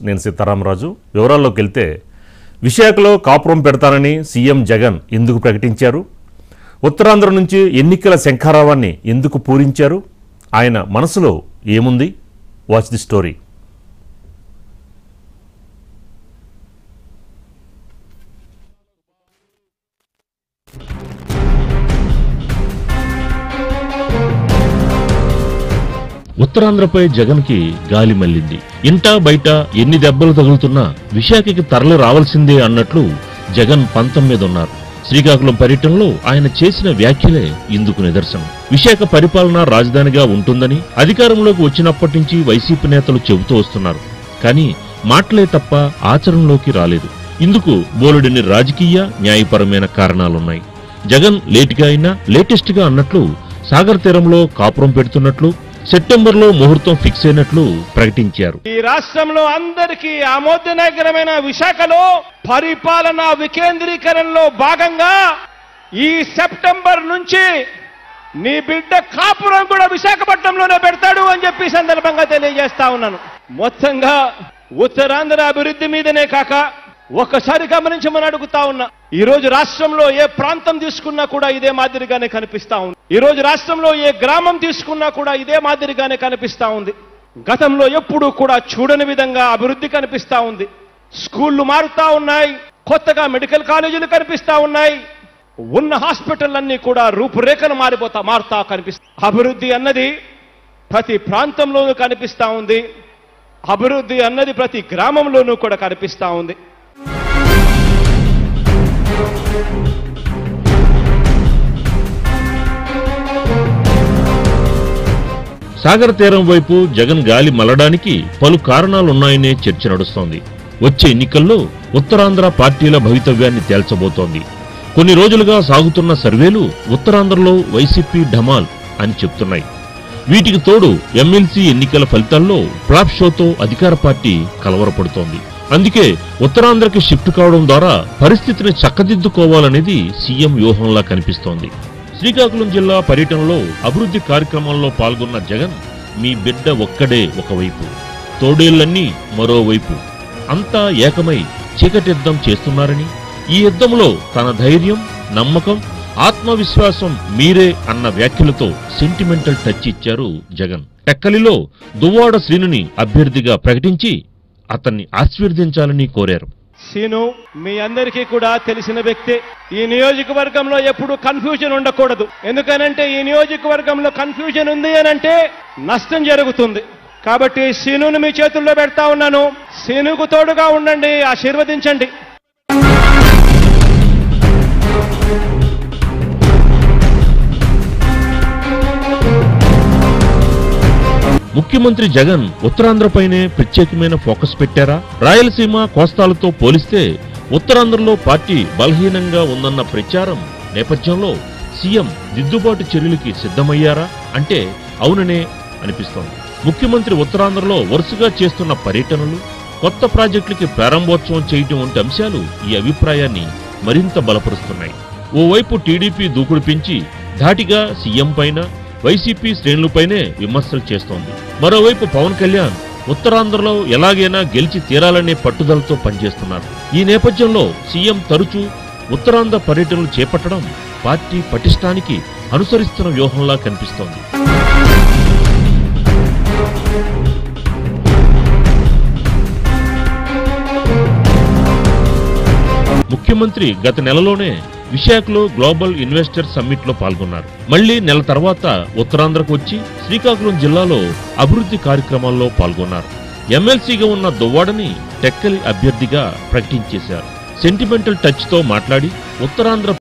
నేను సీతారామరాజు వివరాల్లోకి వెళ్తే విశాఖలో కాపురం పెడతానని సీఎం జగన్ ఎందుకు ప్రకటించారు ఉత్తరాంధ్ర నుంచి ఎన్నికల శంఖారావాన్ని ఎందుకు పూరించారు ఆయన మనసులో ఏముంది వాచ్ ది స్టోరీ ఉత్తరాంధ్రపై జగన్కి గాలి మల్లింది ఇంటా బయట ఎన్ని దెబ్బలు తగులుతున్నా విశాఖకి తరలి రావాల్సిందే అన్నట్లు జగన్ పంతం మీద ఉన్నారు శ్రీకాకుళం పర్యటనలో ఆయన చేసిన వ్యాఖ్యలే ఇందుకు నిదర్శనం విశాఖ పరిపాలన రాజధానిగా ఉంటుందని అధికారంలోకి వచ్చినప్పటి నుంచి వైసీపీ నేతలు చెబుతూ వస్తున్నారు కానీ మాటలే తప్ప ఆచరణలోకి రాలేదు ఇందుకు బోలెడిని రాజకీయ న్యాయపరమైన కారణాలున్నాయి జగన్ లేటుగా అయినా లేటెస్ట్ గా అన్నట్లు సాగర్ తీరంలో కాపురం పెడుతున్నట్లు సెప్టెంబర్లో ముహూర్తం ఫిక్స్ అయినట్లు ప్రకటించారు ఈ రాష్ట్రంలో అందరికీ ఆమోదనగరమైన విశాఖలో పరిపాలన వికేంద్రీకరణలో భాగంగా ఈ సెప్టెంబర్ నుంచి నీ బిడ్డ కాపురం కూడా విశాఖపట్నంలోనే పెడతాడు అని చెప్పి ఈ సందర్భంగా తెలియజేస్తా ఉన్నాను మొత్తంగా ఉత్తరాంధ్ర అభివృద్ధి మీదనే కాక ఒక్కసారి గమనించమని అడుగుతా ఉన్నా ఈ రోజు రాష్ట్రంలో ఏ ప్రాంతం తీసుకున్నా కూడా ఇదే మాదిరిగానే కనిపిస్తా ఉంది ఈ రోజు రాష్ట్రంలో ఏ గ్రామం తీసుకున్నా కూడా ఇదే మాదిరిగానే కనిపిస్తా ఉంది గతంలో ఎప్పుడూ కూడా చూడని విధంగా అభివృద్ధి కనిపిస్తా ఉంది స్కూళ్లు మారుతా ఉన్నాయి కొత్తగా మెడికల్ కాలేజీలు కనిపిస్తా ఉన్నాయి ఉన్న హాస్పిటల్ అన్ని కూడా రూపురేఖలు మారిపోతా మారుతా కనిపిస్తా అభివృద్ధి అన్నది ప్రతి ప్రాంతంలోనూ కనిపిస్తా ఉంది అభివృద్ధి అన్నది ప్రతి గ్రామంలోనూ కూడా కనిపిస్తా ఉంది సాగర్ తీరం వైపు జగన్ గాలి మల్లడానికి పలు కారణాలున్నాయనే చర్చ నడుస్తోంది వచ్చే ఎన్నికల్లో ఉత్తరాంధ్ర పార్టీల భవితవ్యాన్ని తేల్చబోతోంది కొన్ని రోజులుగా సాగుతున్న సర్వేలు ఉత్తరాంధ్రలో వైసీపీ ఢమాల్ అని చెప్తున్నాయి వీటికి తోడు ఎమ్మెల్సీ ఎన్నికల ఫలితాల్లో ఫ్లాప్ షోతో అధికార పార్టీ కలవరపడుతోంది అందుకే ఉత్తరాంధ్రకి షిఫ్ట్ కావడం ద్వారా పరిస్థితిని చక్కదిద్దుకోవాలనేది సీఎం వ్యూహంలా కనిపిస్తోంది శ్రీకాకుళం జిల్లా పర్యటనలో అభివృద్ధి కార్యక్రమాల్లో పాల్గొన్న జగన్ మీ బిడ్డ ఒక్కడే ఒకవైపు తోడేళ్లన్నీ మరోవైపు అంతా ఏకమై చీకటిద్దం చేస్తున్నారని ఈ యుద్ధంలో తన ధైర్యం నమ్మకం ఆత్మవిశ్వాసం మీరే అన్న వ్యాఖ్యలతో సెంటిమెంటల్ టచ్ ఇచ్చారు జగన్ టెక్కలిలో దువ్వాడ శ్రీనుని అభ్యర్థిగా ప్రకటించి అతన్ని ఆశీర్వదించాలని కోరారు సీను మీ అందరికీ కూడా తెలిసిన వ్యక్తే ఈ నియోజకవర్గంలో ఎప్పుడు కన్ఫ్యూజన్ ఉండకూడదు ఎందుకనంటే ఈ నియోజకవర్గంలో కన్ఫ్యూజన్ ఉంది అని అంటే నష్టం జరుగుతుంది కాబట్టి సీనును మీ చేతుల్లో పెడతా ఉన్నాను సీనుకు తోడుగా ఉండండి ఆశీర్వదించండి ముఖ్యమంత్రి జగన్ ఉత్తరాంధ్రపైనే ప్రత్యేకమైన ఫోకస్ పెట్టారా రాయలసీమ కోస్తాలతో పోలిస్తే ఉత్తరాంధ్రలో పార్టీ బలహీనంగా ఉందన్న ప్రచారం నేపథ్యంలో సీఎం దిద్దుబాటు చర్యలకి సిద్ధమయ్యారా అంటే అవుననే అనిపిస్తోంది ముఖ్యమంత్రి ఉత్తరాంధ్రలో వరుసగా చేస్తున్న పర్యటనలు కొత్త ప్రాజెక్టులకి ప్రారంభోత్సవం చేయటం వంటి అంశాలు ఈ అభిప్రాయాన్ని మరింత బలపరుస్తున్నాయి ఓవైపు టీడీపీ దూకుడు పెంచి ధాటిగా సీఎం పైన వైసీపీ శ్రేణులపైనే విమర్శలు చేస్తోంది మరోవైపు పవన్ కళ్యాణ్ ఉత్తరాంధ్రలో ఎలాగైనా గెలిచి తీరాలనే పట్టుదలతో పనిచేస్తున్నారు ఈ నేపథ్యంలో సీఎం తరచూ ఉత్తరాంధ్ర పర్యటనలు చేపట్టడం పార్టీ పటిష్టానికి అనుసరిస్తున్న వ్యూహంలా కనిపిస్తోంది ముఖ్యమంత్రి గత నెలలోనే విశాఖలో గ్లోబల్ ఇన్వెస్టర్ సమ్మిట్ లో పాల్గొన్నారు మళ్లీ నెల తర్వాత ఉత్తరాంధ్రకు వచ్చి శ్రీకాకుళం జిల్లాలో అభివృద్ధి కార్యక్రమాల్లో పాల్గొన్నారు ఎమ్మెల్సీగా ఉన్న దువ్వాడని టెక్కలి అభ్యర్థిగా ప్రకటించేశారు సెంటిమెంటల్ టచ్ తో మాట్లాడి ఉత్తరాంధ్ర